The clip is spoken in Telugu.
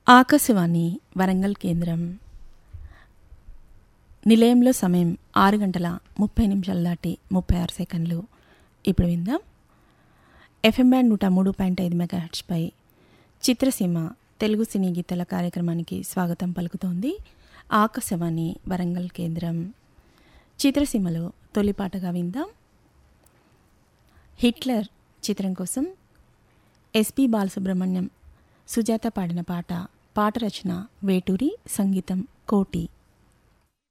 ఆకాశవాణి వరంగల్ కేంద్రం నిలయంలో సమయం ఆరు గంటల ముప్పై నిమిషాల దాటి ముప్పై ఆరు సెకండ్లు ఇప్పుడు విందాం ఎఫ్ఎం బ్యాండ్ నూట మూడు పాయింట్ ఐదు మెగాహెట్స్పై చిత్రసీమ తెలుగు సినీ గీతాల కార్యక్రమానికి స్వాగతం పలుకుతోంది ఆకాశవాణి వరంగల్ కేంద్రం చిత్రసీమలో తొలిపాటగా విందాం హిట్లర్ చిత్రం కోసం ఎస్పి బాలసుబ్రహ్మణ్యం సుజాత పాడిన పాట పాట రచన వేటూరి సంగీతం కోటి